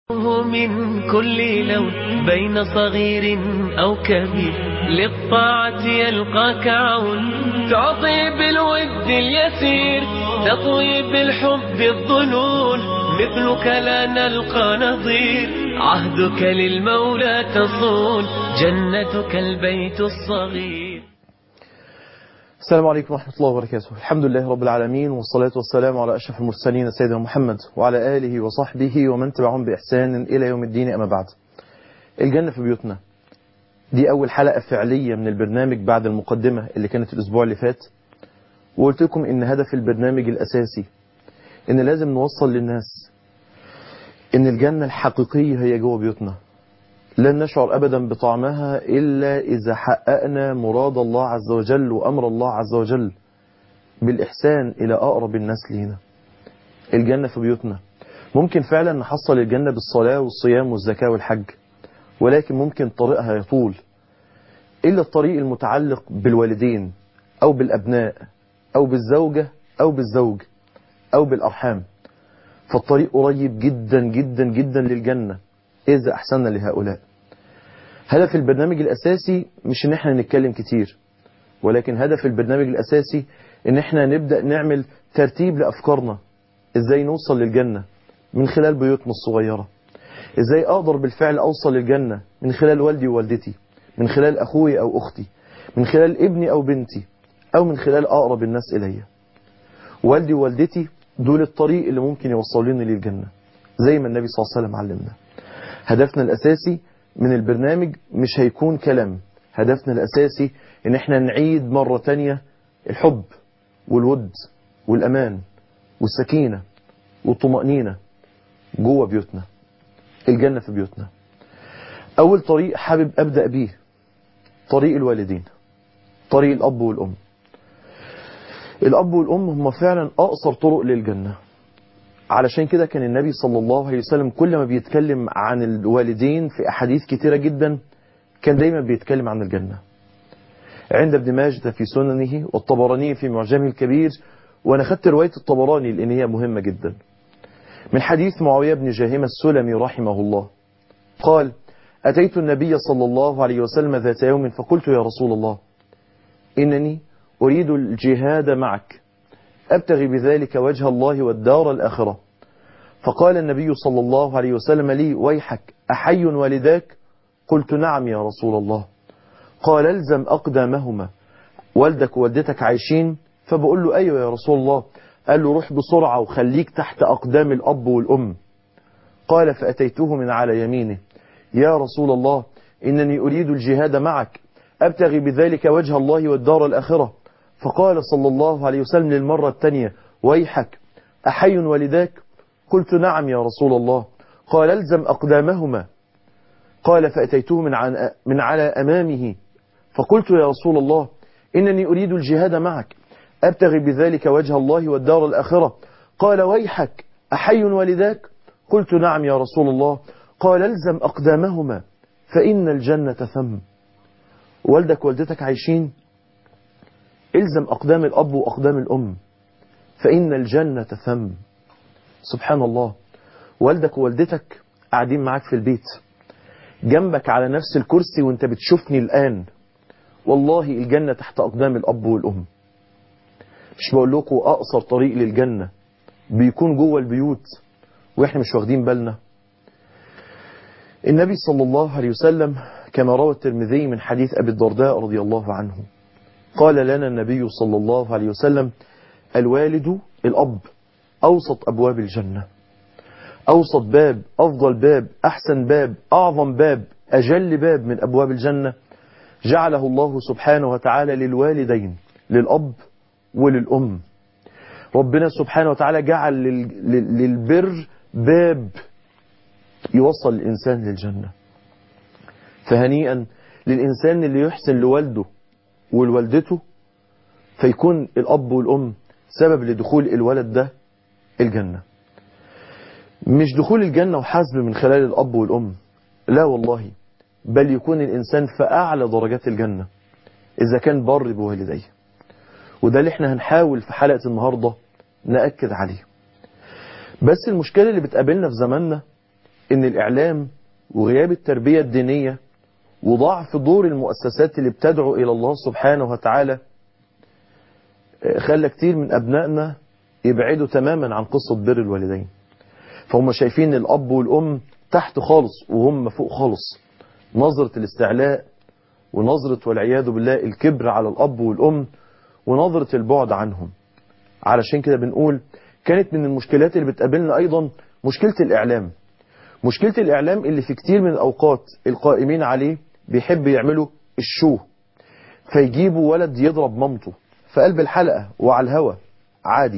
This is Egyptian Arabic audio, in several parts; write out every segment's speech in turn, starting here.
من كل لون بين صغير أو كبير للطاعة يلقاك عون تعطي بالود اليسير تطوي بالحب الظنون مثلك لا نلقى نظير عهدك للمولى تصون جنتك البيت الصغير السلام عليكم ورحمة الله وبركاته الحمد لله رب العالمين والصلاة والسلام على أشرف المرسلين سيدنا محمد وعلى آله وصحبه ومن تبعهم بإحسان إلى يوم الدين أما بعد الجنة في بيوتنا دي أول حلقة فعلية من البرنامج بعد المقدمة اللي كانت الأسبوع اللي فات وقلت لكم إن هدف البرنامج الأساسي إن لازم نوصل للناس إن الجنة الحقيقية هي جوه بيوتنا لن نشعر أبدا بطعمها إلا إذا حققنا مراد الله عز وجل وأمر الله عز وجل بالإحسان إلى أقرب الناس لينا الجنة في بيوتنا ممكن فعلا نحصل الجنة بالصلاة والصيام والزكاة والحج ولكن ممكن طريقها يطول إلا الطريق المتعلق بالوالدين أو بالأبناء أو بالزوجة أو بالزوج أو بالأرحام فالطريق قريب جدا جدا جدا للجنة إذا أحسننا لهؤلاء هدف البرنامج الأساسي مش إن إحنا نتكلم كتير ولكن هدف البرنامج الأساسي إن إحنا نبدأ نعمل ترتيب لأفكارنا إزاي نوصل للجنة من خلال بيوتنا الصغيرة إزاي أقدر بالفعل أوصل للجنة من خلال والدي ووالدتي من خلال أخوي أو أختي من خلال ابني أو بنتي أو من خلال أقرب الناس إلي والدي ووالدتي دول الطريق اللي ممكن يوصلوني للجنة زي ما النبي صلى الله عليه وسلم علمنا هدفنا الأساسي من البرنامج مش هيكون كلام هدفنا الأساسي ان احنا نعيد مرة تانية الحب والود والأمان والسكينة والطمأنينة جوه بيوتنا الجنة في بيوتنا أول طريق حابب أبدأ بيه طريق الوالدين طريق الأب والأم الأب والأم هم فعلا أقصر طرق للجنة علشان كده كان النبي صلى الله عليه وسلم كل ما بيتكلم عن الوالدين في أحاديث كتيرة جدا كان دايما بيتكلم عن الجنة عند ابن ماجد في سننه والطبراني في معجمه الكبير وأنا خدت رواية الطبراني لأن هي مهمة جدا من حديث معاوية بن جاهمة السلمي رحمه الله قال أتيت النبي صلى الله عليه وسلم ذات يوم فقلت يا رسول الله إنني أريد الجهاد معك أبتغي بذلك وجه الله والدار الآخرة فقال النبي صلى الله عليه وسلم لي ويحك أحي والداك قلت نعم يا رسول الله قال الزم أقدامهما والدك ووالدتك عايشين فبقول له أيوة يا رسول الله قال له روح بسرعة وخليك تحت أقدام الأب والأم قال فأتيته من على يمينه يا رسول الله إنني أريد الجهاد معك أبتغي بذلك وجه الله والدار الآخرة فقال صلى الله عليه وسلم للمرة الثانية ويحك أحي والداك قلت نعم يا رسول الله قال الزم أقدامهما قال فأتيته من, عن من على أمامه فقلت يا رسول الله إنني أريد الجهاد معك أبتغي بذلك وجه الله والدار الآخرة قال ويحك أحي والداك قلت نعم يا رسول الله قال الزم أقدامهما فإن الجنة ثم والدك والدتك عايشين الزم أقدام الأب وأقدام الأم فإن الجنة ثم سبحان الله والدك ووالدتك قاعدين معاك في البيت جنبك على نفس الكرسي وانت بتشوفني الآن والله الجنة تحت أقدام الأب والأم مش بقول لكم أقصر طريق للجنة بيكون جوه البيوت وإحنا مش واخدين بالنا النبي صلى الله عليه وسلم كما روى الترمذي من حديث أبي الدرداء رضي الله عنه قال لنا النبي صلى الله عليه وسلم الوالد الأب أوسط أبواب الجنة أوسط باب أفضل باب أحسن باب أعظم باب أجل باب من أبواب الجنة جعله الله سبحانه وتعالى للوالدين للأب وللأم ربنا سبحانه وتعالى جعل للبر باب يوصل الإنسان للجنة فهنيئا للإنسان اللي يحسن لوالده ولوالدته فيكون الأب والأم سبب لدخول الولد ده الجنة مش دخول الجنة وحسب من خلال الأب والأم لا والله بل يكون الإنسان في أعلى درجات الجنة إذا كان بر بوالديه وده اللي احنا هنحاول في حلقة النهاردة نأكد عليه بس المشكلة اللي بتقابلنا في زماننا ان الاعلام وغياب التربية الدينية وضعف دور المؤسسات اللي بتدعو الى الله سبحانه وتعالى خلى كتير من ابنائنا يبعدوا تماما عن قصة بر الوالدين فهم شايفين الاب والام تحت خالص وهم فوق خالص نظرة الاستعلاء ونظرة والعياذ بالله الكبر على الاب والام ونظرة البعد عنهم علشان كده بنقول كانت من المشكلات اللي بتقابلنا ايضا مشكلة الاعلام مشكلة الاعلام اللي في كتير من الاوقات القائمين عليه بيحب يعملوا الشو فيجيبوا ولد يضرب مامته في قلب الحلقة وعلى الهوا عادي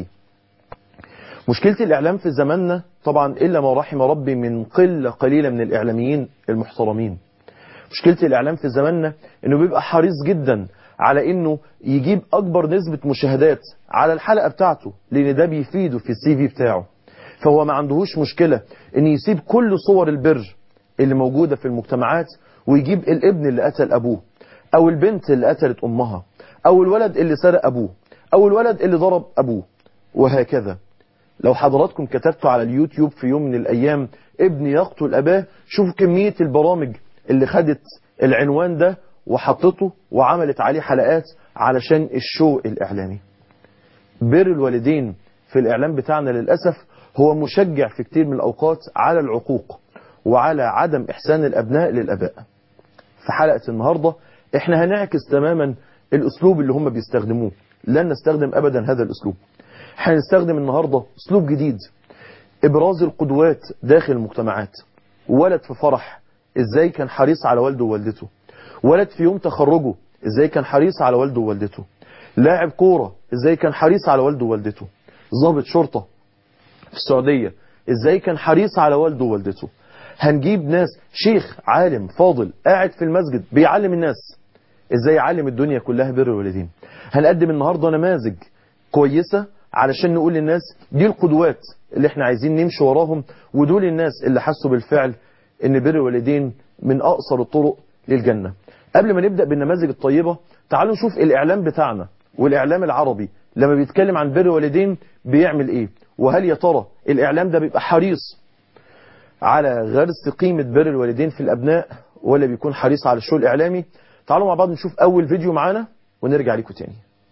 مشكلة الإعلام في زماننا طبعا إلا ما رحم ربي من قلة قليلة من الإعلاميين المحترمين مشكلة الإعلام في زماننا إنه بيبقى حريص جدا على إنه يجيب أكبر نسبة مشاهدات على الحلقة بتاعته لأن ده بيفيده في السي في بتاعه فهو ما عندهوش مشكلة إن يسيب كل صور البر اللي موجودة في المجتمعات ويجيب الابن اللي قتل أبوه أو البنت اللي قتلت أمها أو الولد اللي سرق أبوه أو الولد اللي ضرب أبوه وهكذا لو حضراتكم كتبتوا على اليوتيوب في يوم من الأيام ابن يقتل أباه شوفوا كمية البرامج اللي خدت العنوان ده وحطته وعملت عليه حلقات علشان الشو الإعلامي بر الوالدين في الإعلام بتاعنا للأسف هو مشجع في كتير من الأوقات على العقوق وعلى عدم إحسان الأبناء للأباء في حلقة النهاردة احنا هنعكس تماما الأسلوب اللي هم بيستخدموه لن نستخدم أبدا هذا الأسلوب هنستخدم النهاردة أسلوب جديد إبراز القدوات داخل المجتمعات ولد في فرح إزاي كان حريص على والده ووالدته ولد في يوم تخرجه إزاي كان حريص على والده ووالدته لاعب كورة إزاي كان حريص على والده ووالدته ضابط شرطة في السعودية إزاي كان حريص على والده ووالدته هنجيب ناس شيخ عالم فاضل قاعد في المسجد بيعلم الناس ازاي يعلم الدنيا كلها بر الوالدين هنقدم النهاردة نماذج كويسة علشان نقول للناس دي القدوات اللي احنا عايزين نمشي وراهم ودول الناس اللي حسوا بالفعل ان بر الوالدين من اقصر الطرق للجنة قبل ما نبدأ بالنماذج الطيبة تعالوا نشوف الاعلام بتاعنا والاعلام العربي لما بيتكلم عن بر الوالدين بيعمل ايه وهل يا ترى الاعلام ده بيبقى حريص على غرس قيمة بر الوالدين في الابناء ولا بيكون حريص على الشو الاعلامي تعالوا مع بعض نشوف اول فيديو معانا ونرجع لكم تاني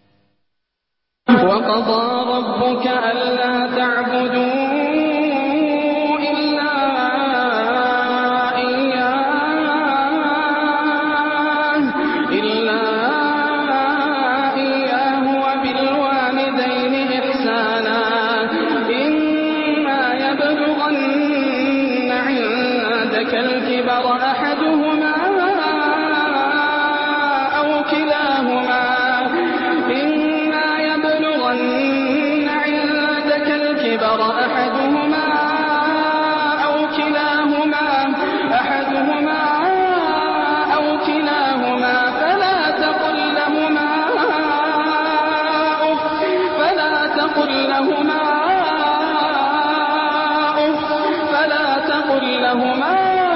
وقضى ربك ألا تعبدوا إلا إياه إلا إياه وبالوالدين إحسانا إما يبلغن عندك الكبر أحدهما أو كلاهما إما يبلغن عندك الكبر أحدهما أو كلاهما أحدهما أو كلاهما فلا تقل لهما أف فلا تقل لهما أف فلا تقل لهما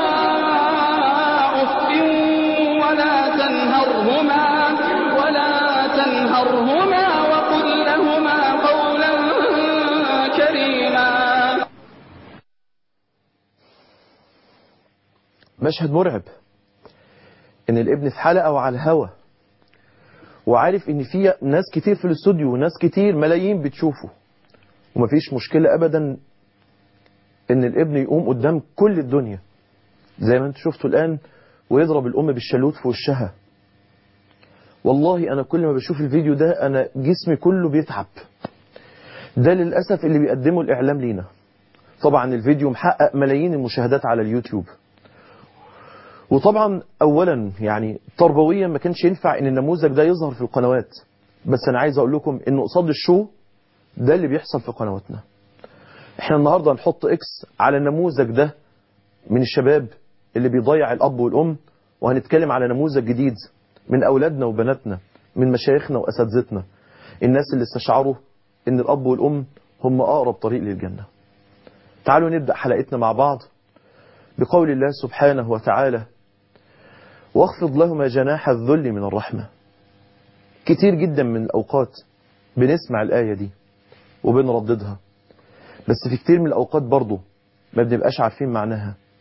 أف ولا تنهرهما ولا تنهرهما وقل لهما قولا كريما مشهد مرعب ان الابن في حلقة وعلى الهوا وعارف ان في ناس كتير في الاستوديو وناس كتير ملايين بتشوفه ومفيش مشكلة ابدا ان الابن يقوم قدام كل الدنيا زي ما انتوا شفتوا الان ويضرب الام بالشالوت في وشها والله انا كل ما بشوف الفيديو ده انا جسمي كله بيتعب ده للأسف اللي بيقدمه الاعلام لينا طبعا الفيديو محقق ملايين المشاهدات على اليوتيوب وطبعا اولا يعني تربويا ما كانش ينفع ان النموذج ده يظهر في القنوات بس انا عايز اقول لكم ان قصاد الشو ده اللي بيحصل في قنواتنا احنا النهاردة هنحط اكس على النموذج ده من الشباب اللي بيضيع الاب والام وهنتكلم على نموذج جديد من اولادنا وبناتنا من مشايخنا واساتذتنا الناس اللي استشعروا ان الاب والام هم اقرب طريق للجنة تعالوا نبدأ حلقتنا مع بعض بقول الله سبحانه وتعالى واخفض لهما جناح الذل من الرحمة كتير جدا من الأوقات بنسمع الآية دي وبنرددها بس في كتير من الأوقات برضو ما بنبقاش عارفين معناها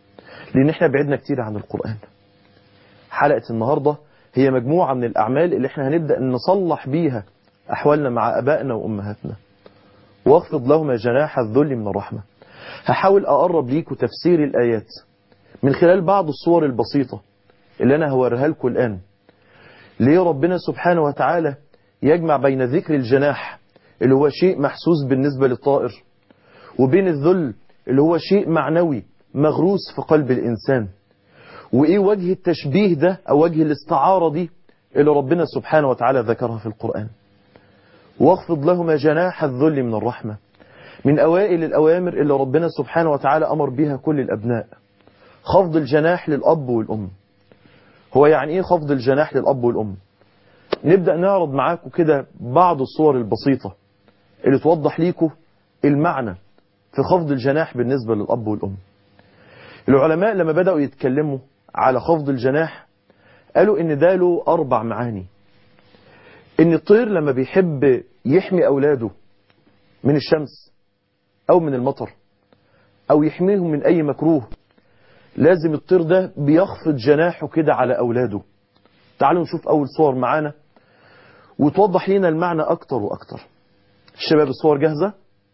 لأن احنا بعدنا كتير عن القرآن حلقة النهاردة هي مجموعة من الأعمال اللي احنا هنبدأ نصلح بيها أحوالنا مع أبائنا وأمهاتنا واخفض لهما جناح الذل من الرحمة هحاول أقرب ليكم تفسير الآيات من خلال بعض الصور البسيطة اللي أنا هوريها لكم الآن ليه ربنا سبحانه وتعالى يجمع بين ذكر الجناح اللي هو شيء محسوس بالنسبة للطائر وبين الذل اللي هو شيء معنوي مغروس في قلب الإنسان وإيه وجه التشبيه ده أو وجه الاستعارة دي اللي ربنا سبحانه وتعالى ذكرها في القرآن واخفض لهما جناح الذل من الرحمة من أوائل الأوامر اللي ربنا سبحانه وتعالى أمر بها كل الأبناء خفض الجناح للأب والأم هو يعني إيه خفض الجناح للأب والأم نبدأ نعرض معاكم كده بعض الصور البسيطة اللي توضح ليكم المعنى في خفض الجناح بالنسبة للأب والأم العلماء لما بدأوا يتكلموا على خفض الجناح قالوا إن ده له أربع معاني إن الطير لما بيحب يحمي أولاده من الشمس أو من المطر أو يحميهم من أي مكروه لازم الطير ده بيخفض جناحه كده على أولاده تعالوا نشوف أول صور معانا وتوضح لنا المعنى أكتر وأكتر الشباب الصور جاهزة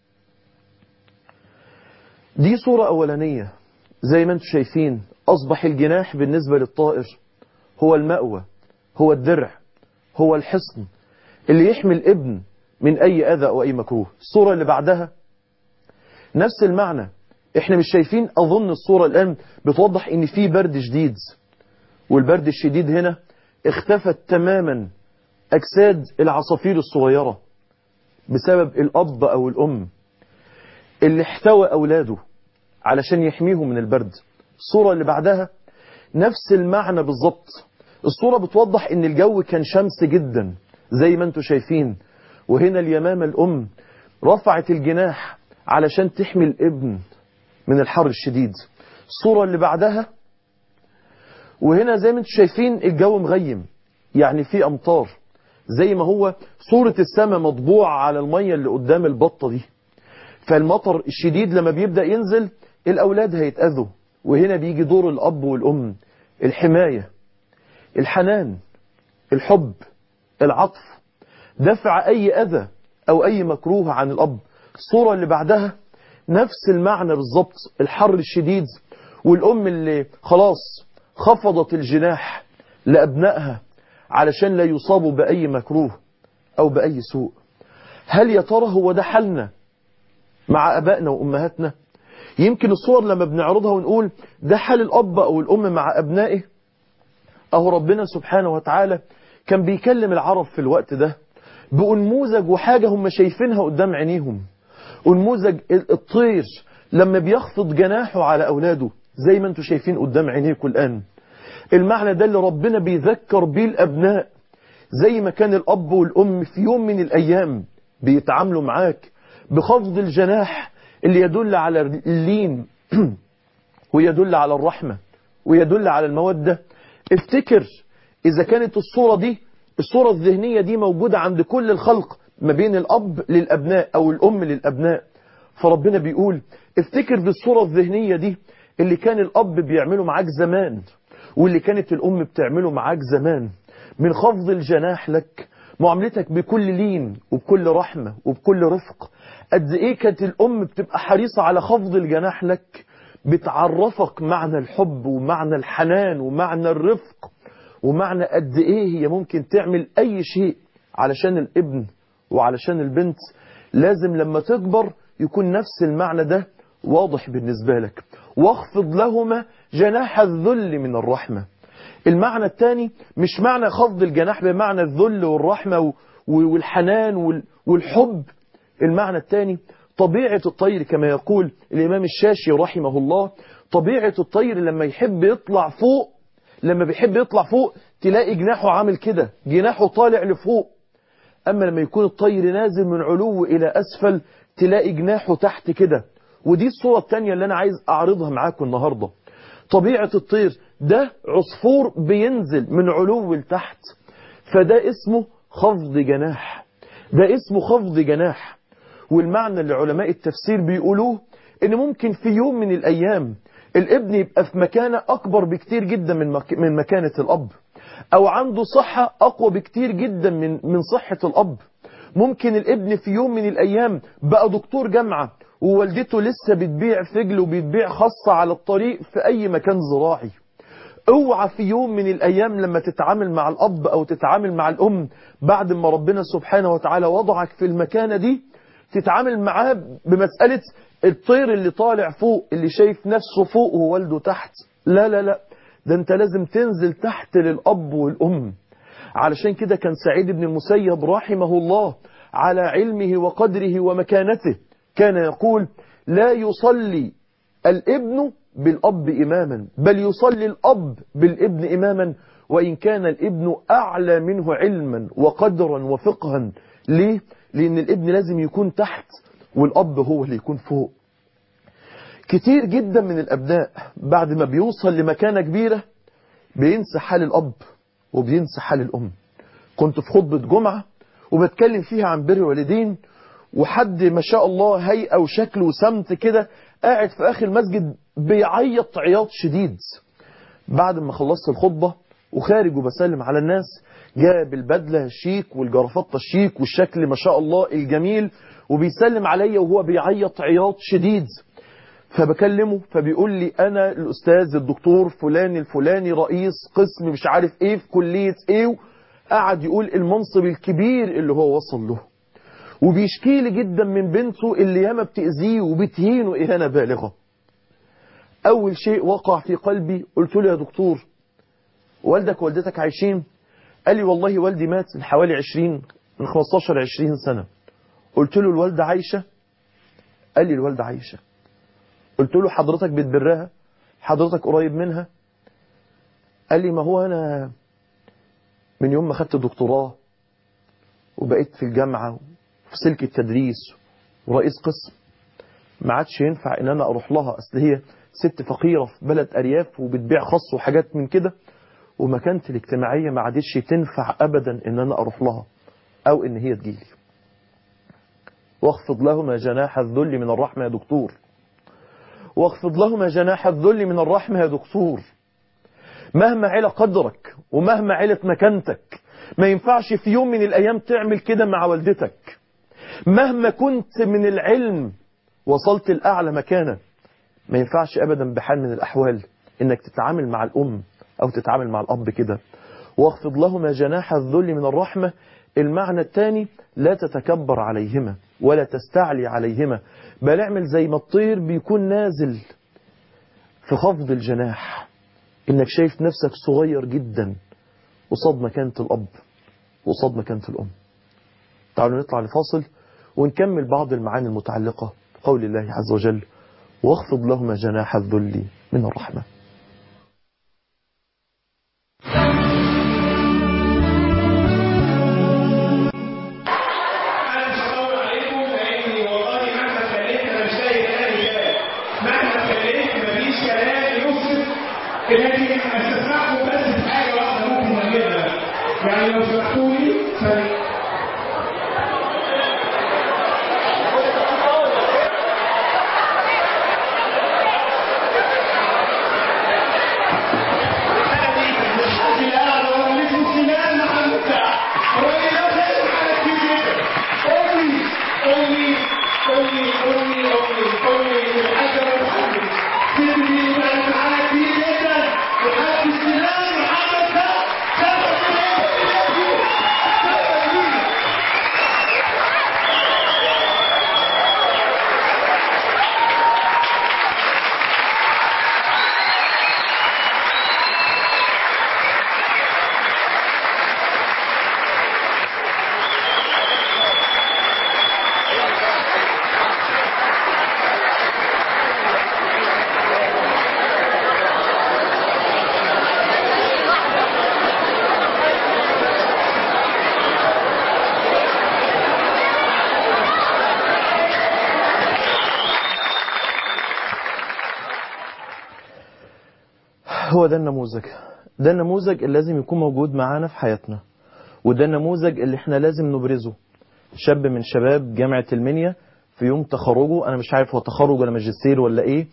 دي صورة أولانية زي ما انتم شايفين أصبح الجناح بالنسبة للطائر هو المأوى هو الدرع هو الحصن اللي يحمي الابن من أي أذى أو أي مكروه الصورة اللي بعدها نفس المعنى احنا مش شايفين أظن الصورة الآن بتوضح ان في برد شديد والبرد الشديد هنا اختفت تماما أجساد العصافير الصغيرة بسبب الأب أو الأم اللي احتوى أولاده علشان يحميهم من البرد الصورة اللي بعدها نفس المعنى بالظبط الصورة بتوضح ان الجو كان شمس جدا زي ما انتم شايفين وهنا اليمامة الأم رفعت الجناح علشان تحمي الابن من الحر الشديد الصورة اللي بعدها وهنا زي ما انتم شايفين الجو مغيم يعني في أمطار زي ما هو صورة السماء مطبوعة على المية اللي قدام البطة دي فالمطر الشديد لما بيبدأ ينزل الأولاد هيتأذوا وهنا بيجي دور الأب والأم الحماية الحنان الحب العطف دفع أي أذى أو أي مكروه عن الأب الصورة اللي بعدها نفس المعنى بالظبط الحر الشديد والأم اللي خلاص خفضت الجناح لأبنائها علشان لا يصابوا بأي مكروه أو بأي سوء هل يا ترى هو ده حالنا مع أبائنا وأمهاتنا يمكن الصور لما بنعرضها ونقول ده حال الأب أو الأم مع أبنائه أهو ربنا سبحانه وتعالى كان بيكلم العرب في الوقت ده بأنموذج وحاجة هم شايفينها قدام عينيهم أنموذج الطير لما بيخفض جناحه على أولاده زي ما انتم شايفين قدام عينيكم الآن المعنى ده اللي ربنا بيذكر بيه الأبناء زي ما كان الأب والأم في يوم من الأيام بيتعاملوا معاك بخفض الجناح اللي يدل على اللين ويدل على الرحمة ويدل على المودة افتكر إذا كانت الصورة دي الصورة الذهنية دي موجودة عند كل الخلق ما بين الأب للأبناء أو الأم للأبناء فربنا بيقول افتكر بالصورة الذهنية دي اللي كان الأب بيعمله معاك زمان واللي كانت الأم بتعمله معاك زمان من خفض الجناح لك معاملتك بكل لين وبكل رحمة وبكل رفق قد ايه كانت الأم بتبقى حريصة على خفض الجناح لك بتعرفك معنى الحب ومعنى الحنان ومعنى الرفق ومعنى قد ايه هي ممكن تعمل اي شيء علشان الابن وعلشان البنت لازم لما تكبر يكون نفس المعنى ده واضح بالنسبة لك واخفض لهما جناح الذل من الرحمة المعنى الثاني مش معنى خفض الجناح بمعنى الذل والرحمة والحنان والحب المعنى الثاني طبيعة الطير كما يقول الإمام الشاشي رحمه الله طبيعة الطير لما يحب يطلع فوق لما بيحب يطلع فوق تلاقي جناحه عامل كده جناحه طالع لفوق أما لما يكون الطير نازل من علو إلى أسفل تلاقي جناحه تحت كده ودي الصورة الثانية اللي أنا عايز أعرضها معاكم النهاردة طبيعة الطير ده عصفور بينزل من علو لتحت فده اسمه خفض جناح ده اسمه خفض جناح والمعنى اللي علماء التفسير بيقولوه ان ممكن في يوم من الايام الابن يبقى في مكانة أكبر بكتير جدا من مك... من مكانة الأب أو عنده صحة أقوى بكتير جدا من من صحة الأب ممكن الابن في يوم من الأيام بقى دكتور جامعة ووالدته لسه بتبيع فجل وبتبيع خاصة على الطريق في أي مكان زراعي اوعى في يوم من الأيام لما تتعامل مع الأب أو تتعامل مع الأم بعد ما ربنا سبحانه وتعالى وضعك في المكانة دي تتعامل معاه بمسألة الطير اللي طالع فوق اللي شايف نفسه فوق ووالده تحت لا لا لا ده انت لازم تنزل تحت للأب والأم علشان كده كان سعيد بن المسيب رحمه الله على علمه وقدره ومكانته كان يقول لا يصلي الابن بالأب إماما بل يصلي الأب بالابن إماما وإن كان الابن أعلى منه علما وقدرا وفقها ليه؟ لأن الابن لازم يكون تحت والأب هو اللي يكون فوق كتير جدا من الأبناء بعد ما بيوصل لمكانة كبيرة بينسى حال الأب وبينسى حال الأم كنت في خطبة جمعة وبتكلم فيها عن بر الوالدين وحد ما شاء الله هيئة وشكل وسمت كده قاعد في آخر المسجد بيعيط عياط شديد بعد ما خلصت الخطبة وخارج وبسلم على الناس جاء بالبدلة الشيك والجرافطة الشيك والشكل ما شاء الله الجميل وبيسلم عليا وهو بيعيط عياط شديد فبكلمه فبيقول لي أنا الأستاذ الدكتور فلان الفلاني رئيس قسم مش عارف إيه في كلية إيه قعد يقول المنصب الكبير اللي هو وصل له وبيشكي لي جدا من بنته اللي ياما بتأذيه وبتهينه إهانة بالغة أول شيء وقع في قلبي قلت له يا دكتور والدك ووالدتك عايشين قال لي والله والدي مات من حوالي 20 من 15 20 سنة قلت له الوالدة عايشة قال لي الوالدة عايشة قلت له حضرتك بتبرها حضرتك قريب منها قال لي ما هو أنا من يوم ما خدت الدكتوراه وبقيت في الجامعة وفي سلك التدريس ورئيس قسم ما عادش ينفع ان انا اروح لها اصل هي ست فقيرة في بلد ارياف وبتبيع خص وحاجات من كده ومكانتي الاجتماعية ما عادش تنفع ابدا ان انا اروح لها او ان هي تجيلي واخفض لهما جناح الذل من الرحمة يا دكتور واخفض لهما جناح الذل من الرحمة يا دكتور مهما علا قدرك ومهما علت مكانتك ما ينفعش في يوم من الأيام تعمل كده مع والدتك مهما كنت من العلم وصلت الأعلى مكانا ما ينفعش أبدا بحال من الأحوال إنك تتعامل مع الأم أو تتعامل مع الأب كده واخفض لهما جناح الذل من الرحمة المعنى الثاني لا تتكبر عليهما ولا تستعلي عليهما بل اعمل زي ما الطير بيكون نازل في خفض الجناح انك شايف نفسك صغير جدا قصاد مكانة الأب وقصاد مكانة الأم تعالوا نطلع لفاصل ونكمل بعض المعاني المتعلقة بقول الله عز وجل واخفض لهما جناح الذل من الرحمة لكن استسمعكم بس في حاجه واحده ممكن نعملها يعني لو سمحتوا لي ف- هو ده النموذج ده النموذج اللي لازم يكون موجود معانا في حياتنا وده النموذج اللي احنا لازم نبرزه شاب من شباب جامعة المنيا في يوم تخرجه انا مش عارف هو تخرج ولا ماجستير ولا ايه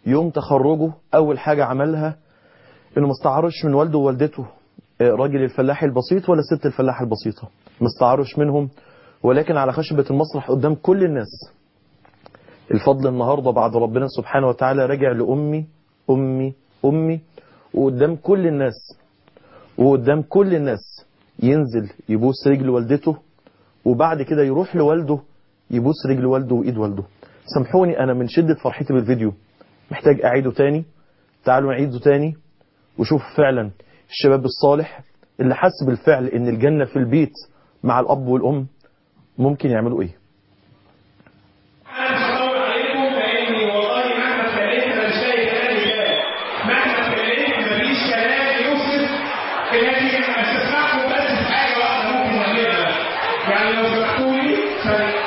يوم تخرجه أول حاجة عملها إنه ما استعرش من والده ووالدته راجل الفلاح البسيط ولا ست الفلاح البسيطة ما استعرش منهم ولكن على خشبة المسرح قدام كل الناس الفضل النهاردة بعد ربنا سبحانه وتعالى رجع لأمي أمي أمي وقدام كل الناس وقدام كل الناس ينزل يبوس رجل والدته وبعد كده يروح لوالده يبوس رجل والده وإيد والده سامحوني أنا من شدة فرحتي بالفيديو محتاج أعيده تاني تعالوا نعيده تاني وشوف فعلا الشباب الصالح اللي حس بالفعل ان الجنة في البيت مع الأب والأم ممكن يعملوا ايه انا هدور عليكم لاني والله مهما اتكلمت انا مش لاقي كلام يتقال مهما اتكلمت مفيش كلام يوصف لكن استسمعكم بس في حاجه واحده ممكن نعملها يعني لو سمحتوا لي ثانيه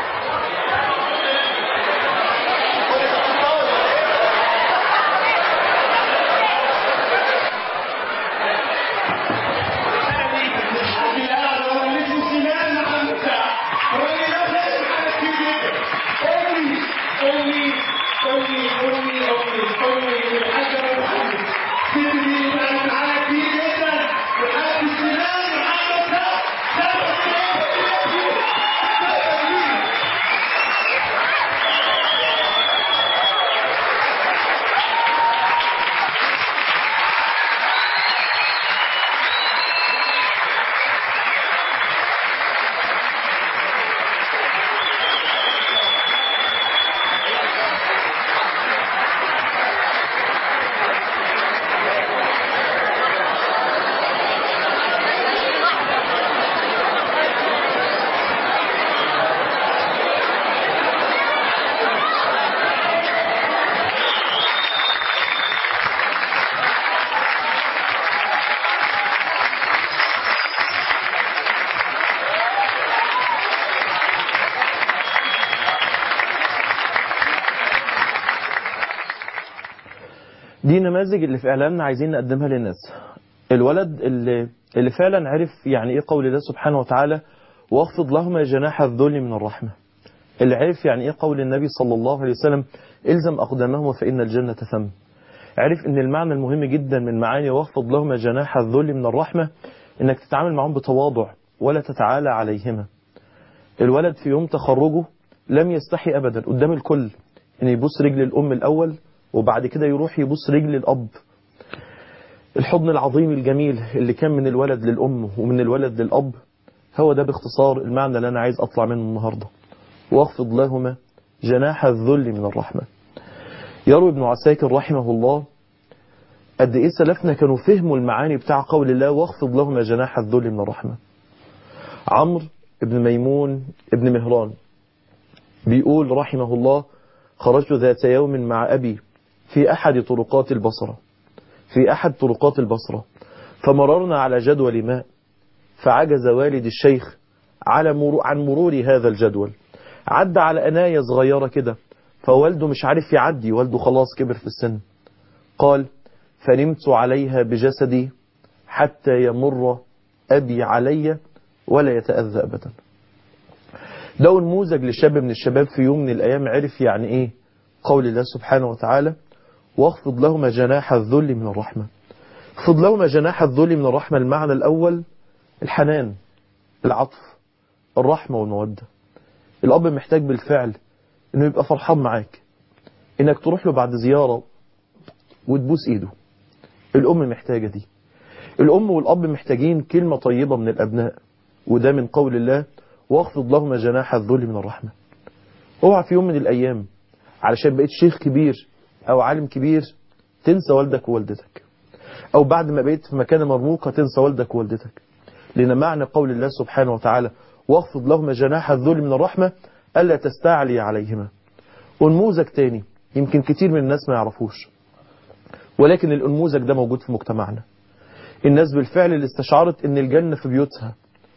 دي نماذج اللي في إعلامنا عايزين نقدمها للناس الولد اللي, اللي فعلا عرف يعني إيه قول الله سبحانه وتعالى واخفض لهما جناح الذل من الرحمة اللي عرف يعني إيه قول النبي صلى الله عليه وسلم الزم أقدامهما فإن الجنة ثم عرف إن المعنى المهم جدا من معاني واخفض لهما جناح الذل من الرحمة إنك تتعامل معهم بتواضع ولا تتعالى عليهما الولد في يوم تخرجه لم يستحي أبدا قدام الكل إن يبوس رجل الأم الأول وبعد كده يروح يبوس رجل الأب الحضن العظيم الجميل اللي كان من الولد للأم ومن الولد للأب هو ده باختصار المعنى اللي أنا عايز أطلع منه النهاردة واخفض لهما جناح الذل من الرحمة يروي ابن عساكر رحمه الله قد إيه سلفنا كانوا فهموا المعاني بتاع قول الله واخفض لهما جناح الذل من الرحمة عمرو ابن ميمون ابن مهران بيقول رحمه الله خرجت ذات يوم مع أبي في أحد طرقات البصرة في أحد طرقات البصرة فمررنا على جدول ماء فعجز والد الشيخ على مرو عن مرور هذا الجدول عدى على أناية صغيرة كده فوالده مش عارف يعدي والده خلاص كبر في السن قال فنمت عليها بجسدي حتى يمر أبي علي ولا يتأذى أبدا ده نموذج لشاب من الشباب في يوم من الأيام عرف يعني إيه قول الله سبحانه وتعالى واخفض لهما جناح الذل من الرحمة اخفض لهما جناح الذل من الرحمة المعنى الأول الحنان العطف الرحمة والمودة الأب محتاج بالفعل إنه يبقى فرحان معاك إنك تروح له بعد زيارة وتبوس إيده الأم محتاجة دي الأم والأب محتاجين كلمة طيبة من الأبناء وده من قول الله واخفض لهما جناح الذل من الرحمة اوعى في يوم من الأيام علشان بقيت شيخ كبير أو عالم كبير تنسى والدك ووالدتك أو بعد ما بقيت في مكانة مرموقة تنسى والدك ووالدتك لأن معنى قول الله سبحانه وتعالى واخفض لهما جناح الذل من الرحمة ألا تستعلي عليهما ونموذج تاني يمكن كتير من الناس ما يعرفوش ولكن الأنموذج ده موجود في مجتمعنا الناس بالفعل اللي استشعرت ان الجنة في بيوتها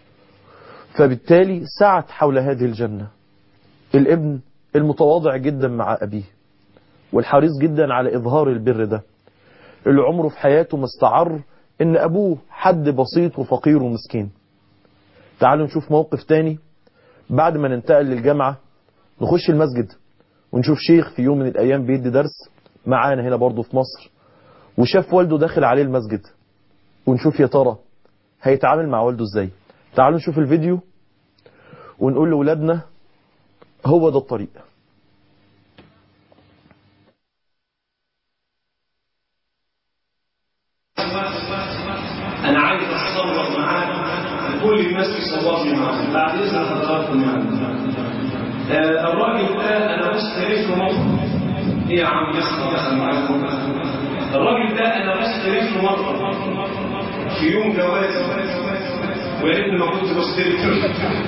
فبالتالي سعت حول هذه الجنة الابن المتواضع جدا مع أبيه والحريص جدا على إظهار البر ده اللي عمره في حياته ما استعر ان أبوه حد بسيط وفقير ومسكين تعالوا نشوف موقف تاني بعد ما ننتقل للجامعة نخش المسجد ونشوف شيخ في يوم من الأيام بيدي درس معانا هنا برضه في مصر وشاف والده داخل عليه المسجد ونشوف يا ترى هيتعامل مع والده ازاي تعالوا نشوف الفيديو ونقول لأولادنا هو ده الطريق انا عايز اتصور معاك كل الناس تصورني معاك بعد اذن حضراتكم يعني آه، الراجل ده انا مستريح له مره ايه يا عم يسمع دخل معاكم الراجل ده انا مستريح له مره في يوم جوازي ويا ريتني ما كنت مستريح له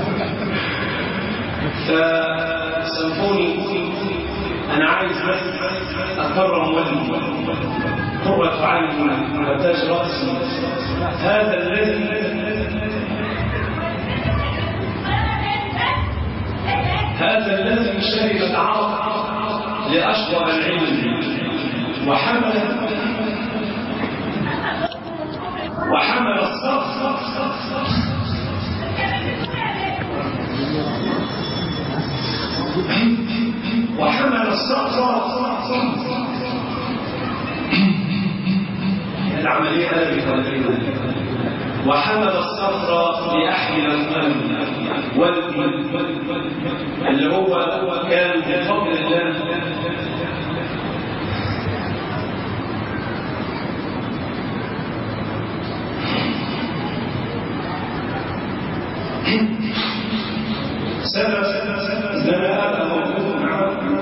فسامحوني انا عايز بس اكرم والدي قرة عيني وتاج رأسي هذا الذي هذا الذي شرب العرق لأشرب العلم وحمل وحمل الصف وحمل الصخر العملية قلبت وحمل الصخر ليحمل القلب والدي اللي هو كان بفضل الله سبب زمان موجود معه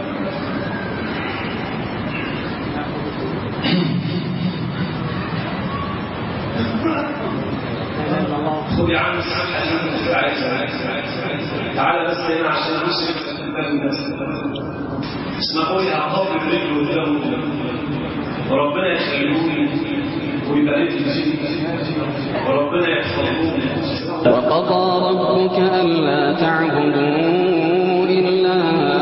خذ يا عم تعالى بس هنا عشان نشرك قدام الناس اسمحوا لي هقبل رجله قدامه وربنا يخليهولي ويبارك لي فيه وربنا يحفظهولي وقضى ربك ألا تعبدوا إلا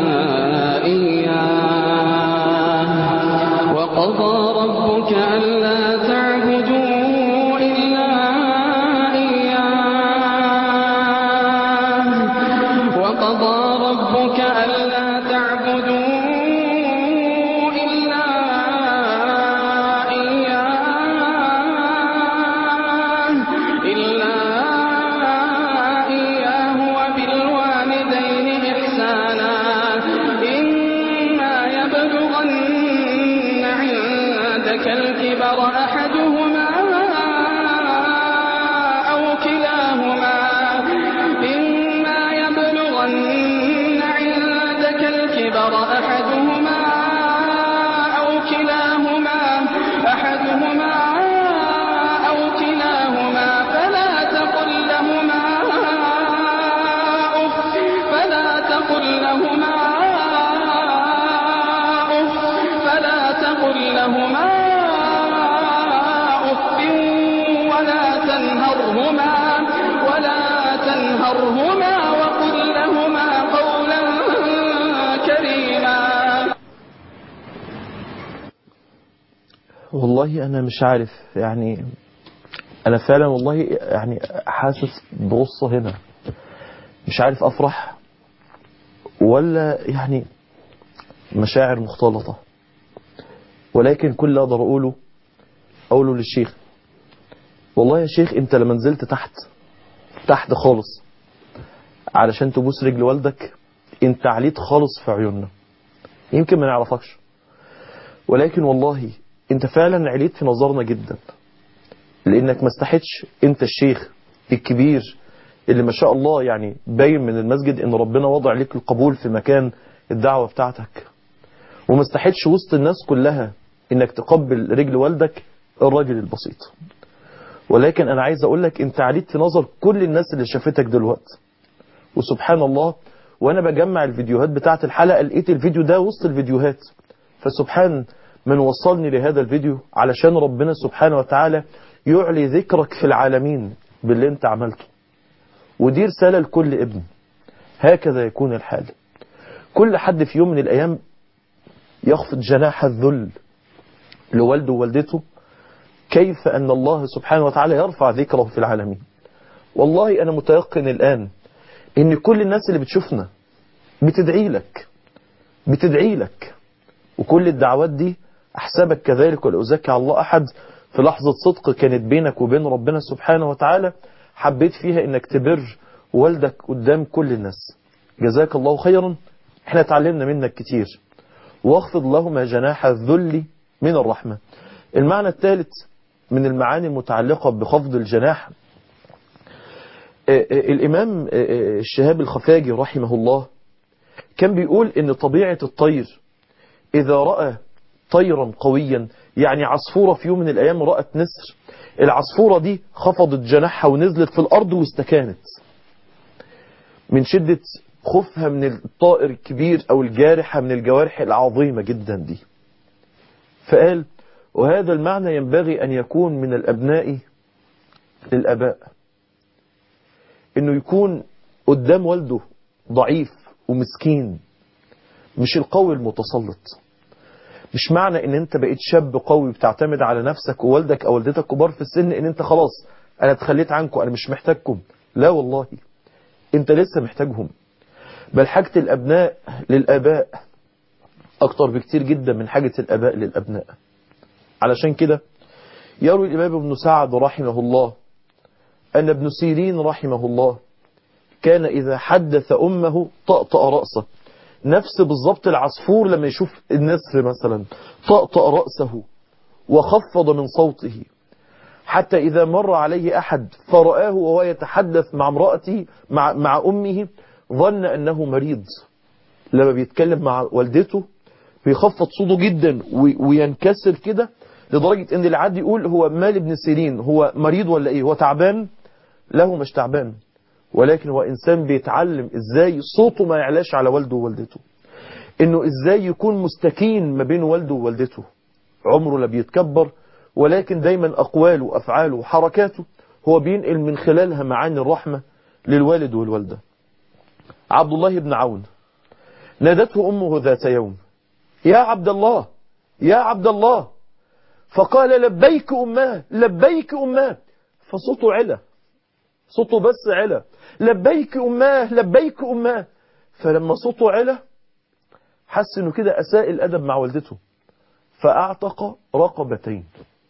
إياه وقضى ربك ألا تعبدوا إلا إياه وقضى ربك ألا تعبدوا إلا إياه إلا إياه وبالوالدين إحسانا إما يبلغن عندك الكبر أحدهما أو كلاهما إما يبلغن عندك الكبر أحدهما أو كلاهما أحدهما أو كلاهما فلا تقل لهما أف فلا تقل لهما أف فلا تقل لهما أف ولا تنهرهما ولا تنهرهما وقل لهما قولا كريما والله أنا مش عارف يعني أنا فعلا والله يعني حاسس بغصة هنا مش عارف أفرح ولا يعني مشاعر مختلطة ولكن كل اللي أقدر أقوله أقوله للشيخ والله يا شيخ أنت لما نزلت تحت تحت خالص علشان تبوس رجل والدك أنت عليت خالص في عيوننا يمكن ما نعرفكش ولكن والله انت فعلا عليت في نظرنا جدا لانك ما استحتش انت الشيخ الكبير اللي ما شاء الله يعني باين من المسجد ان ربنا وضع لك القبول في مكان الدعوة بتاعتك وما استحتش وسط الناس كلها انك تقبل رجل والدك الراجل البسيط ولكن انا عايز اقول لك انت عليت في نظر كل الناس اللي شافتك دلوقتي وسبحان الله وانا بجمع الفيديوهات بتاعت الحلقة لقيت الفيديو ده وسط الفيديوهات فسبحان من وصلني لهذا الفيديو علشان ربنا سبحانه وتعالى يعلي ذكرك في العالمين باللي انت عملته ودي رسالة لكل ابن هكذا يكون الحال كل حد في يوم من الأيام يخفض جناح الذل لوالده ووالدته كيف أن الله سبحانه وتعالى يرفع ذكره في العالمين والله أنا متيقن الآن إن كل الناس اللي بتشوفنا بتدعي لك بتدعي لك وكل الدعوات دي أحسبك كذلك ولا أزكي على الله أحد في لحظة صدق كانت بينك وبين ربنا سبحانه وتعالى حبيت فيها إنك تبر والدك قدام كل الناس جزاك الله خيرا احنا اتعلمنا منك كتير واخفض لهما جناح الذل من الرحمة المعنى الثالث من المعاني المتعلقة بخفض الجناح الإمام الشهاب الخفاجي رحمه الله كان بيقول إن طبيعة الطير إذا رأى طيرا قويا يعني عصفورة في يوم من الأيام رأت نسر العصفورة دي خفضت جناحها ونزلت في الأرض واستكانت من شدة خوفها من الطائر الكبير أو الجارحة من الجوارح العظيمة جدا دي فقال وهذا المعنى ينبغي أن يكون من الأبناء للأباء إنه يكون قدام والده ضعيف ومسكين مش القوي المتسلط مش معنى ان انت بقيت شاب قوي بتعتمد على نفسك ووالدك او والدتك كبار في السن ان انت خلاص انا اتخليت عنكم انا مش محتاجكم لا والله انت لسه محتاجهم بل حاجة الابناء للاباء اكتر بكتير جدا من حاجة الاباء للابناء علشان كده يروي الامام ابن سعد رحمه الله ان ابن سيرين رحمه الله كان اذا حدث امه طأطأ رأسه نفس بالضبط العصفور لما يشوف النسر مثلا طأطأ رأسه وخفض من صوته حتى إذا مر عليه أحد فرآه وهو يتحدث مع امرأته مع, مع أمه ظن أنه مريض لما بيتكلم مع والدته بيخفض صوته جدا وينكسر كده لدرجة ان العاد يقول هو مال ابن سيرين هو مريض ولا ايه هو تعبان له مش تعبان ولكن هو إنسان بيتعلم إزاي صوته ما يعلاش على والده ووالدته إنه إزاي يكون مستكين ما بين والده ووالدته عمره لا بيتكبر ولكن دايما أقواله وأفعاله وحركاته هو بينقل من خلالها معاني الرحمة للوالد والوالدة عبد الله بن عون نادته أمه ذات يوم يا عبد الله يا عبد الله فقال لبيك أماه لبيك أماه فصوته علا صوته بس علا لبيك أماه لبيك أماه فلما صوته علا حس انه كده أساء الأدب مع والدته فأعتق رقبتين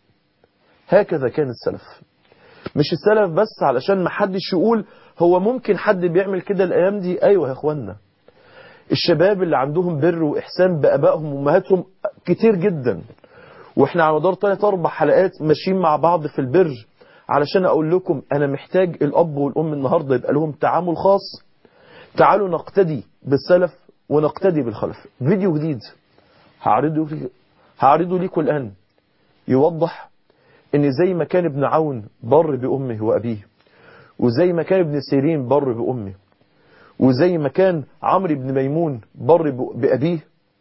هكذا كان السلف مش السلف بس علشان ما حدش يقول هو ممكن حد بيعمل كده الأيام دي أيوة يا أخوانا الشباب اللي عندهم بر وإحسان بأبائهم وأمهاتهم كتير جدا واحنا على مدار ثلاث أربع حلقات ماشيين مع بعض في البر علشان أقول لكم أنا محتاج الأب والأم النهاردة يبقى لهم تعامل خاص تعالوا نقتدي بالسلف ونقتدي بالخلف فيديو جديد هعرضه هعرضه لكم الآن يوضح ان زي ما كان ابن عون بر بأمه وأبيه وزي ما كان ابن سيرين بر بأمه وزي ما كان عمرو بن ميمون بر بأبيه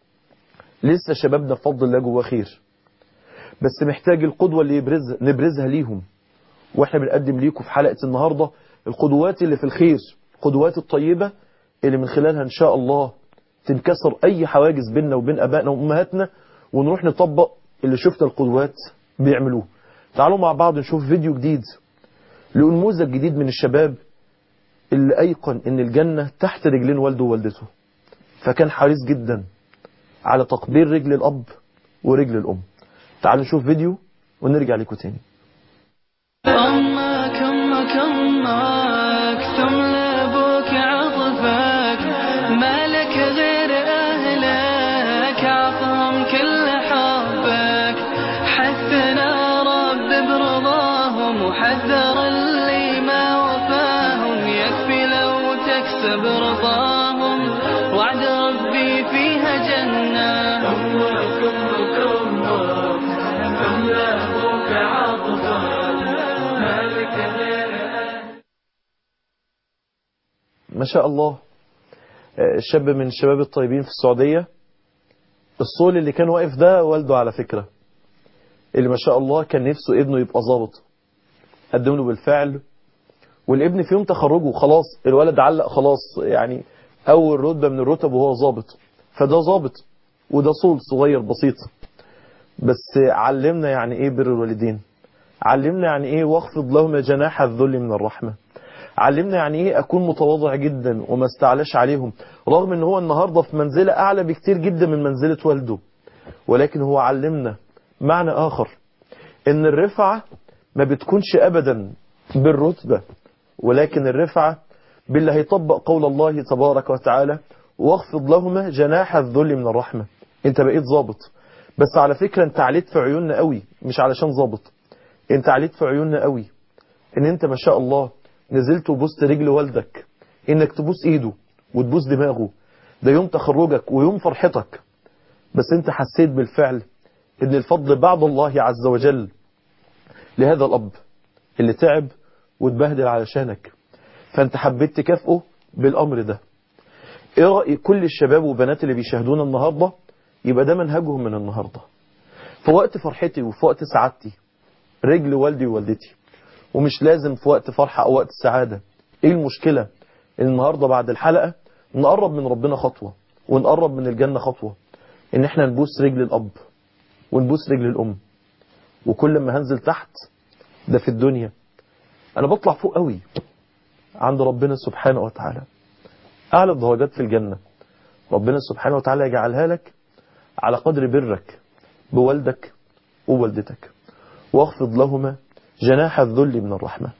لسه شبابنا بفضل الله جواه خير بس محتاج القدوة اللي يبرز نبرزها ليهم واحنا بنقدم ليكم في حلقة النهاردة القدوات اللي في الخير القدوات الطيبة اللي من خلالها ان شاء الله تنكسر اي حواجز بيننا وبين ابائنا وامهاتنا ونروح نطبق اللي شفنا القدوات بيعملوه تعالوا مع بعض نشوف فيديو جديد لنموذج جديد من الشباب اللي ايقن ان الجنة تحت رجلين والده ووالدته فكان حريص جدا على تقبيل رجل الاب ورجل الام تعالوا نشوف فيديو ونرجع لكم تاني أمك أمك أمك تملى بوك عطفك مالك غير أهلك عطهم كل حبك حثنا رب برضاهم وحذر اللي ما وفاهم يكفي لو تكسب رضاهم وعد ربي فيها جنة أمك أمك أمك تملى بوك عطفك ما شاء الله الشاب من الشباب الطيبين في السعودية الصول اللي كان واقف ده والده على فكرة اللي ما شاء الله كان نفسه ابنه يبقى ظابط قدم له بالفعل والابن في يوم تخرجه خلاص الولد علق خلاص يعني اول رتبة من الرتب وهو ظابط فده ظابط وده صول صغير بسيط بس علمنا يعني ايه بر الوالدين علمنا يعني ايه واخفض لهم جناح الذل من الرحمة علمنا يعني ايه اكون متواضع جدا وما استعلاش عليهم رغم ان هو النهاردة في منزلة اعلى بكتير جدا من منزلة والده ولكن هو علمنا معنى آخر إن الرفعة ما بتكونش أبدا بالرتبة ولكن الرفعة باللي هيطبق قول الله تبارك وتعالى واخفض لهما جناح الذل من الرحمة انت بقيت ظابط بس على فكرة انت عليت في عيوننا قوي مش علشان ظابط انت عليت في عيوننا قوي ان انت ما شاء الله نزلت وبوست رجل والدك انك تبوس ايده وتبوس دماغه ده يوم تخرجك ويوم فرحتك بس انت حسيت بالفعل ان الفضل بعد الله عز وجل لهذا الاب اللي تعب واتبهدل علشانك فانت حبيت تكافئه بالامر ده ايه رأي كل الشباب وبنات اللي بيشاهدونا النهاردة يبقى ده منهجهم من النهاردة في وقت فرحتي وفي وقت سعادتي رجل والدي ووالدتي ومش لازم في وقت فرحة او وقت سعادة ايه المشكلة ان النهاردة بعد الحلقة نقرب من ربنا خطوة ونقرب من الجنة خطوة ان احنا نبوس رجل الاب ونبوس رجل الام وكل ما هنزل تحت ده في الدنيا انا بطلع فوق قوي عند ربنا سبحانه وتعالى أعلى الدرجات في الجنة ربنا سبحانه وتعالى يجعلها لك على قدر برك بوالدك ووالدتك واخفض لهما جناح الذل من الرحمة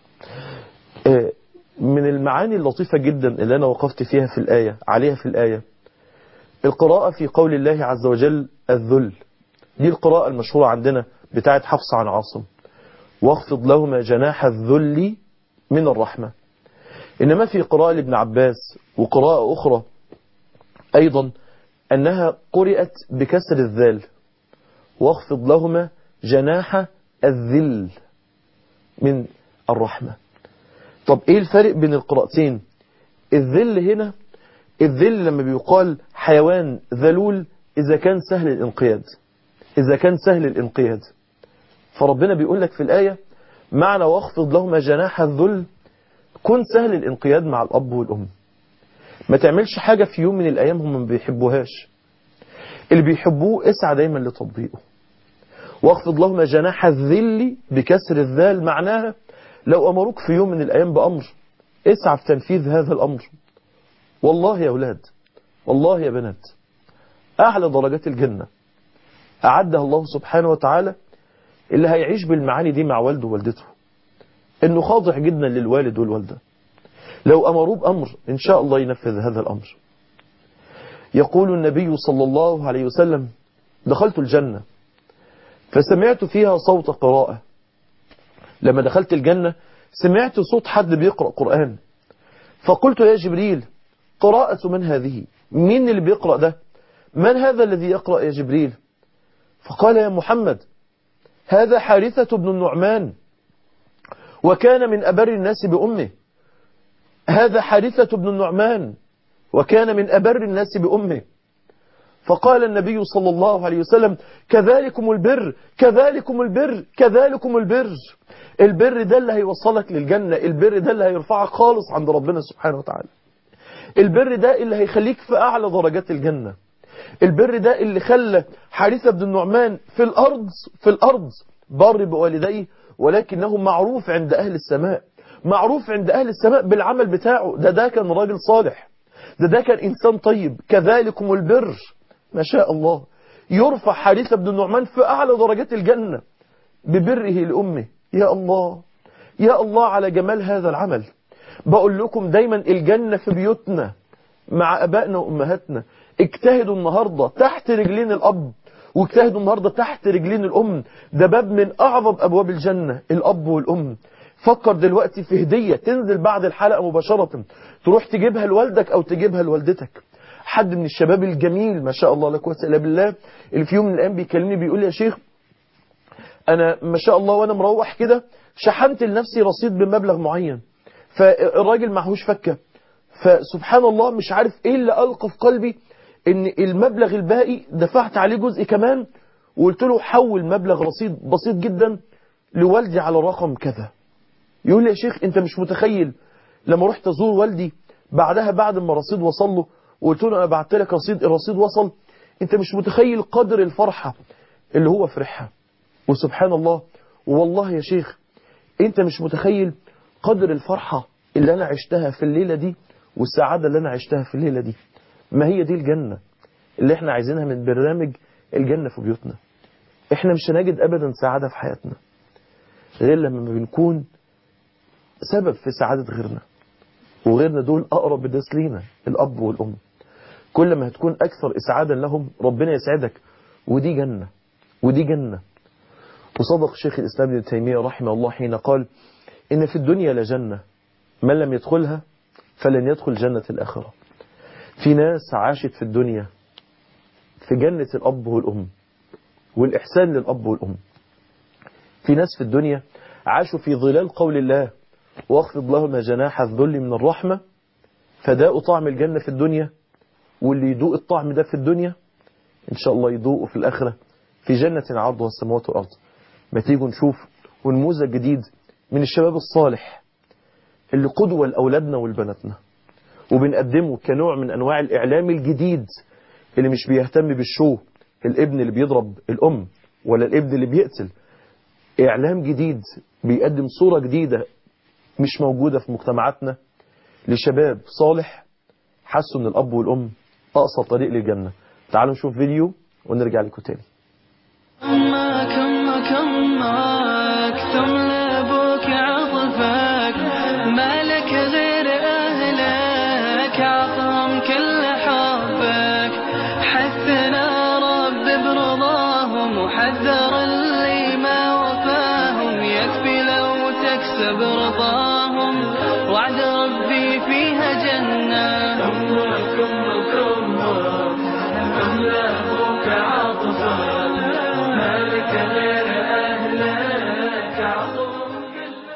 من المعاني اللطيفة جدا اللي أنا وقفت فيها في الآية عليها في الآية القراءة في قول الله عز وجل الذل دي القراءة المشهورة عندنا بتاعت حفص عن عاصم واخفض لهما جناح الذل من الرحمة إنما في قراءة لابن عباس وقراءة أخرى أيضا أنها قرأت بكسر الذال واخفض لهما جناح الذل من الرحمة طب إيه الفرق بين القراءتين الذل هنا الذل لما بيقال حيوان ذلول إذا كان سهل الانقياد إذا كان سهل الانقياد فربنا بيقول لك في الآية معنى واخفض لهما جناح الذل كن سهل الانقياد مع الأب والأم ما تعملش حاجة في يوم من الأيام هم ما بيحبوهاش اللي بيحبوه اسعى دايما لتطبيقه واخفض لهما جناح الذل بكسر الذال معناها لو أمروك في يوم من الأيام بأمر اسعى في تنفيذ هذا الأمر والله يا أولاد والله يا بنات أعلى درجات الجنة أعدها الله سبحانه وتعالى اللي هيعيش بالمعاني دي مع والده ووالدته انه خاضع جدا للوالد والوالدة لو امروه بامر ان شاء الله ينفذ هذا الامر يقول النبي صلى الله عليه وسلم دخلت الجنة فسمعت فيها صوت قراءة لما دخلت الجنة سمعت صوت حد بيقرأ قرآن فقلت يا جبريل قراءة من هذه مين اللي بيقرأ ده من هذا الذي يقرأ يا جبريل فقال يا محمد هذا حارثة بن النعمان وكان من أبر الناس بأمه هذا حارثة بن النعمان وكان من أبر الناس بأمه فقال النبي صلى الله عليه وسلم كذلكم البر كذلكم البر كذلكم البر البر ده اللي هيوصلك للجنة البر ده اللي هيرفعك خالص عند ربنا سبحانه وتعالى البر ده اللي هيخليك في أعلى درجات الجنة البر ده اللي خلى حارثة بن النعمان في الأرض في الأرض بر بوالديه ولكنه معروف عند أهل السماء معروف عند أهل السماء بالعمل بتاعه ده ده كان راجل صالح ده ده كان إنسان طيب كذلكم البر ما شاء الله يرفع حارثة بن النعمان في أعلى درجات الجنة ببره لأمه يا الله يا الله على جمال هذا العمل بقول لكم دايما الجنة في بيوتنا مع أبائنا وأمهاتنا اجتهدوا النهاردة تحت رجلين الأب واجتهدوا النهاردة تحت رجلين الأم ده باب من أعظم أبواب الجنة الأب والأم فكر دلوقتي في هدية تنزل بعد الحلقة مباشرة تروح تجيبها لوالدك أو تجيبها لوالدتك حد من الشباب الجميل ما شاء الله لا قوه الا بالله اللي في يوم من الايام بيكلمني بيقول لي يا شيخ انا ما شاء الله وانا مروح كده شحنت لنفسي رصيد بمبلغ معين فالراجل معهوش فكه فسبحان الله مش عارف ايه اللي القى في قلبي ان المبلغ الباقي دفعت عليه جزء كمان وقلت له حول مبلغ رصيد بسيط جدا لوالدي على رقم كذا يقول لي يا شيخ انت مش متخيل لما رحت ازور والدي بعدها بعد ما رصيد وصل له وقلت له انا بعت لك رصيد الرصيد وصل انت مش متخيل قدر الفرحة اللي هو فرحها وسبحان الله والله يا شيخ انت مش متخيل قدر الفرحة اللي انا عشتها في الليلة دي والسعادة اللي انا عشتها في الليلة دي ما هي دي الجنة اللي احنا عايزينها من برنامج الجنة في بيوتنا احنا مش هنجد ابدا سعادة في حياتنا غير لما بنكون سبب في سعادة غيرنا وغيرنا دول أقرب الناس لينا الأب والأم كل ما هتكون أكثر إسعادا لهم ربنا يسعدك ودي جنة ودي جنة وصدق شيخ الإسلام ابن تيمية رحمه الله حين قال إن في الدنيا لجنة من لم يدخلها فلن يدخل جنة الآخرة في ناس عاشت في الدنيا في جنة الأب والأم والإحسان للأب والأم في ناس في الدنيا عاشوا في ظلال قول الله واخفض لهما جناح الذل من الرحمة فداءوا طعم الجنة في الدنيا واللي يدوق الطعم ده في الدنيا إن شاء الله يدوقه في الآخرة في جنة عرضها السماوات والأرض ما تيجوا نشوف ونموذج جديد من الشباب الصالح اللي قدوة لأولادنا ولبناتنا وبنقدمه كنوع من أنواع الإعلام الجديد اللي مش بيهتم بالشو الابن اللي بيضرب الأم ولا الابن اللي بيقتل إعلام جديد بيقدم صورة جديدة مش موجودة في مجتمعاتنا لشباب صالح حسوا من الأب والأم أقصر طريق للجنة تعالوا نشوف فيديو ونرجع لكم تاني ما كم كم اكتم لابوك عطفك ما لك غير اهلك عطهم كل حبك حثنا رب برضاهم وحذر اللي ما وفاهم يكفي لو تكسب رضاهم وعد ربي فيها جنة لابوك عطفك مالك غير أهلك عطفك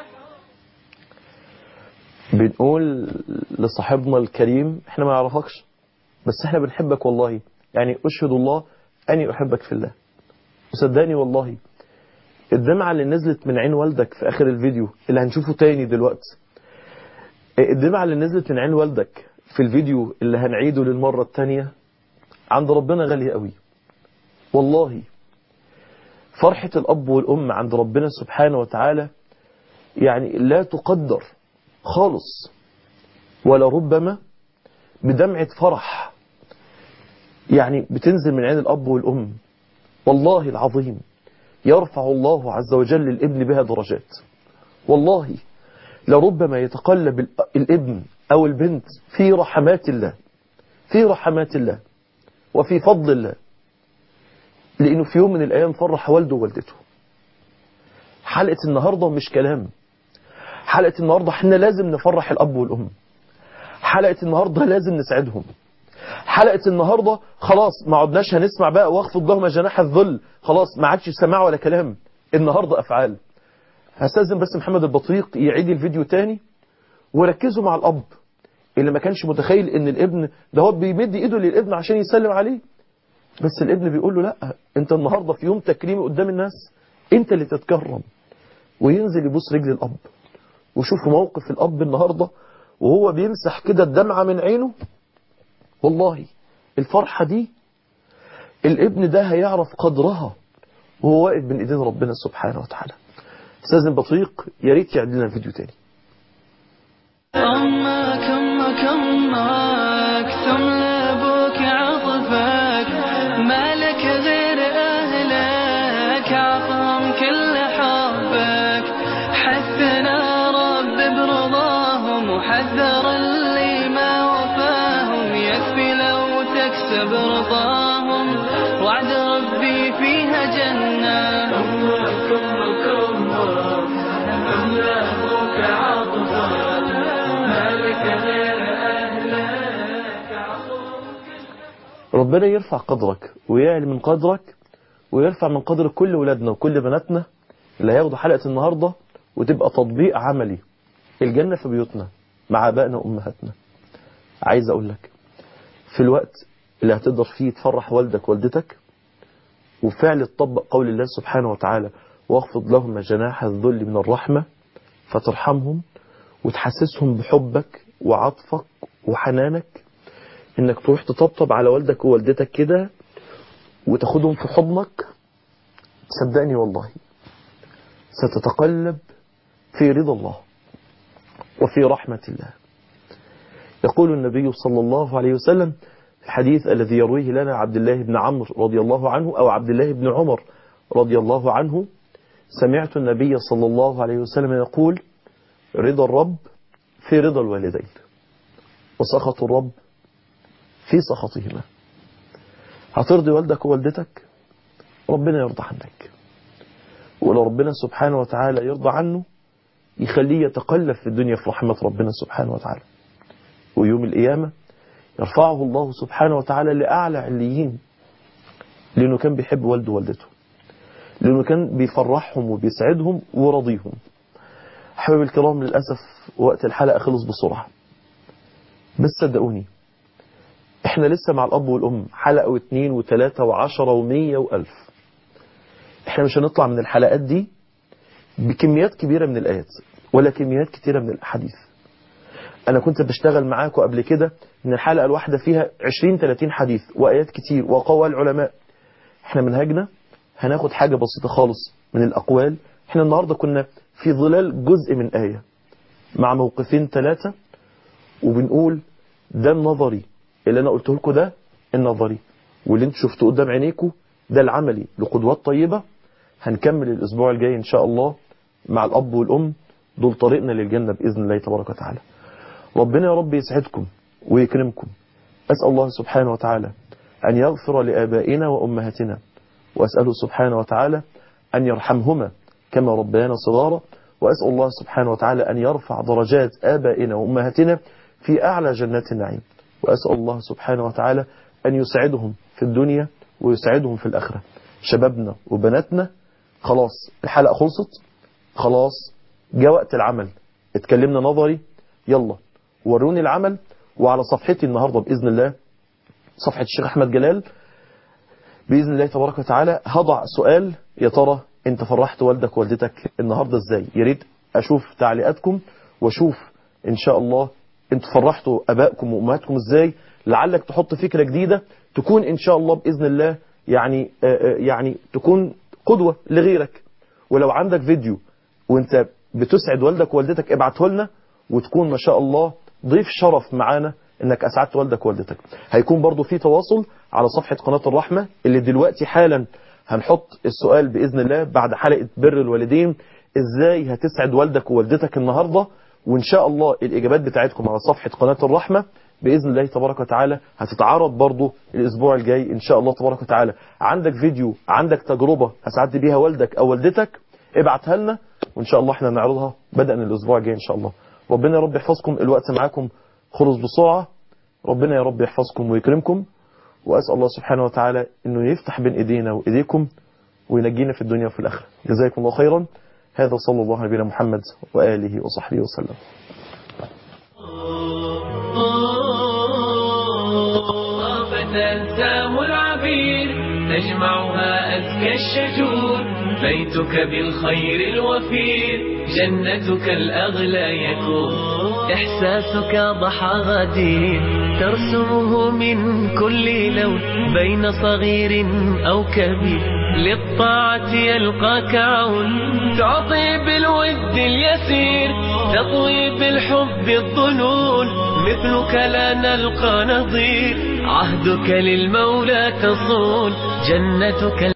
بنقول لصاحبنا الكريم احنا ما نعرفكش بس احنا بنحبك والله يعني اشهد الله اني احبك في الله وصدقني والله الدمعة اللي نزلت من عين والدك في اخر الفيديو اللي هنشوفه تاني دلوقتي الدمعة اللي نزلت من عين والدك في الفيديو اللي هنعيده للمرة التانية عند ربنا غالية قوي والله فرحة الأب والأم عند ربنا سبحانه وتعالى يعني لا تقدر خالص ولا ربما بدمعة فرح يعني بتنزل من عين الأب والأم والله العظيم يرفع الله عز وجل الابن بها درجات والله لربما يتقلب ال- الابن أو البنت في رحمات الله في رحمات الله وفي فضل الله لأنه في يوم من الأيام فرح والده ووالدته حلقة النهاردة مش كلام حلقة النهاردة احنا لازم نفرح الأب والأم حلقة النهاردة لازم نسعدهم حلقة النهاردة خلاص ما عدناش هنسمع بقى واخفض لهما جناح الذل خلاص ما عادش سماع ولا كلام النهاردة أفعال هستاذن بس محمد البطريق يعيد الفيديو تاني وركزوا مع الأب اللي ما كانش متخيل ان الابن ده هو بيمد ايده للابن عشان يسلم عليه بس الابن بيقول له لا انت النهاردة في يوم تكريمي قدام الناس انت اللي تتكرم وينزل يبوس رجل الاب وشوفوا موقف الاب النهاردة وهو بيمسح كده الدمعة من عينه والله الفرحة دي الابن ده هيعرف قدرها وهو واقف بين ايدين ربنا سبحانه وتعالى استاذن بطريق يا ريت يعد لنا الفيديو تاني أما كم كم أكتم لابوك عطفك ما لك غير أهلك عطهم كل حبك حثنا رب برضاهم وحذر اللي ما وفاهم يكفي لو تكسب رضاهم وعد ربي فيها جنة لابوك عطفك مالك غير أهلك ربنا يرفع قدرك ويعلي من قدرك ويرفع من قدر كل ولادنا وكل بناتنا اللي هياخدوا حلقة النهاردة وتبقى تطبيق عملي الجنة في بيوتنا مع آبائنا وأمهاتنا عايز أقول لك في الوقت اللي هتقدر فيه تفرح والدك والدتك وفعل تطبق قول الله سبحانه وتعالى واخفض لهم جناح الذل من الرحمة فترحمهم وتحسسهم بحبك وعطفك وحنانك انك تروح تطبطب على والدك ووالدتك كده وتاخدهم في حضنك صدقني والله ستتقلب في رضا الله وفي رحمة الله يقول النبي صلى الله عليه وسلم الحديث الذي يرويه لنا عبد الله بن عمرو رضي الله عنه أو عبد الله بن عمر رضي الله عنه سمعت النبي صلى الله عليه وسلم يقول رضا الرب في رضا الوالدين وسخط الرب في سخطهما هترضي والدك ووالدتك ربنا يرضى عنك ولو ربنا سبحانه وتعالى يرضى عنه يخليه يتقلب في الدنيا في رحمة ربنا سبحانه وتعالى ويوم القيامة يرفعه الله سبحانه وتعالى لأعلى عليين لأنه كان بيحب والده ووالدته لأنه كان بيفرحهم وبيسعدهم ورضيهم حبايب الكرام للأسف وقت الحلقة خلص بسرعة بس صدقوني احنا لسه مع الأب والأم حلقة واثنين وثلاثة وعشرة ومية وألف احنا مش هنطلع من الحلقات دي بكميات كبيرة من الآيات ولا كميات كتيرة من الأحاديث أنا كنت بشتغل معاكم قبل كده إن الحلقة الواحدة فيها 20-30 حديث وآيات كتير وأقوال العلماء احنا منهجنا هناخد حاجة بسيطة خالص من الأقوال احنا النهاردة كنا في ظلال جزء من آية مع موقفين ثلاثة وبنقول ده النظري اللي أنا قلته لكم ده النظري واللي انتوا شفتوه قدام عينيكم ده العملي لقدوات طيبة هنكمل الأسبوع الجاي إن شاء الله مع الأب والأم دول طريقنا للجنة بإذن الله تبارك وتعالى ربنا يا رب يسعدكم ويكرمكم أسأل الله سبحانه وتعالى أن يغفر لآبائنا وأمهاتنا وأسأله سبحانه وتعالى أن يرحمهما كما ربيانا صغارا وأسأل الله سبحانه وتعالى أن يرفع درجات آبائنا وأمهاتنا في أعلى جنات النعيم وأسأل الله سبحانه وتعالى أن يسعدهم في الدنيا ويسعدهم في الآخرة شبابنا وبناتنا خلاص الحلقة خلصت خلاص جاء وقت العمل اتكلمنا نظري يلا وروني العمل وعلى صفحتي النهاردة بإذن الله صفحة الشيخ أحمد جلال بإذن الله تبارك وتعالى هضع سؤال يا ترى انت فرحت والدك ووالدتك النهاردة ازاي يا ريت اشوف تعليقاتكم واشوف ان شاء الله انتوا فرحتوا ابائكم وامهاتكم ازاي لعلك تحط فكرة جديدة تكون ان شاء الله بإذن الله يعني يعني تكون قدوة لغيرك ولو عندك فيديو وانت بتسعد والدك ووالدتك ابعته لنا وتكون ما شاء الله ضيف شرف معانا انك اسعدت والدك ووالدتك هيكون برضو في تواصل على صفحة قناة الرحمة اللي دلوقتي حالا هنحط السؤال بإذن الله بعد حلقة بر الوالدين ازاي هتسعد والدك ووالدتك النهاردة وان شاء الله الاجابات بتاعتكم على صفحة قناة الرحمة بإذن الله تبارك وتعالى هتتعرض برضو الاسبوع الجاي ان شاء الله تبارك وتعالى عندك فيديو عندك تجربة اسعدت بيها والدك او والدتك ابعتها لنا وان شاء الله احنا نعرضها بدءا الاسبوع الجاي ان شاء الله ربنا يا رب يحفظكم الوقت معاكم خلص بسرعة ربنا يا رب يحفظكم ويكرمكم وأسأل الله سبحانه وتعالى أنه يفتح بين إيدينا وإيديكم وينجينا في الدنيا وفي الآخرة جزاكم الله خيرا هذا صلى الله على نبينا محمد وآله وصحبه وسلم فتنسام العبير تجمعها أزكى الشجور بيتك بالخير الوفير جنتك الأغلى يكون إحساسك ضحى غدير ترسمه من كل لون بين صغير أو كبير للطاعة يلقاك عون تعطي بالود اليسير تطوي بالحب الظنون مثلك لا نلقى نظير عهدك للمولى تصون جنتك